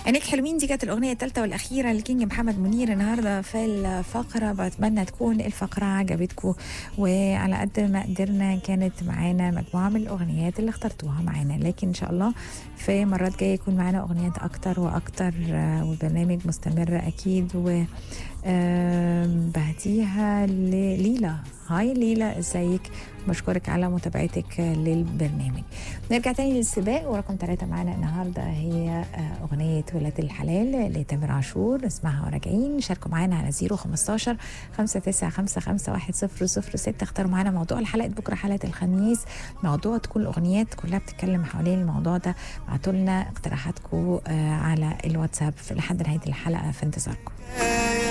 عينيك حلوين دي كانت الأغنية الثالثة والأخيرة لكينج محمد منير النهاردة في الفقرة بتمنى تكون الفقرة عجبتكم وعلى قد ما قدرنا كانت معانا مجموعة من الأغنيات اللي اخترتوها معانا لكن إن شاء الله في مرات جاية يكون معانا أغنيات أكتر وأكتر آه، والبرنامج مستمر أكيد و آم، بهديها لليلى هاي ليلى ازيك بشكرك على متابعتك للبرنامج نرجع تاني للسباق ورقم ثلاثة معانا النهاردة هي آه، أغنية ولاد الحلال لتامر عاشور اسمعها وراجعين شاركوا معانا على 015 5955 1006 اختاروا معانا موضوع الحلقة بكرة حلقة الخميس موضوع تكون الأغنيات كلها بتتكلم حوالين الموضوع ده ابعتوا لنا اقتراحاتكم آه، على الواتساب في لحد نهاية الحلقة في انتظاركم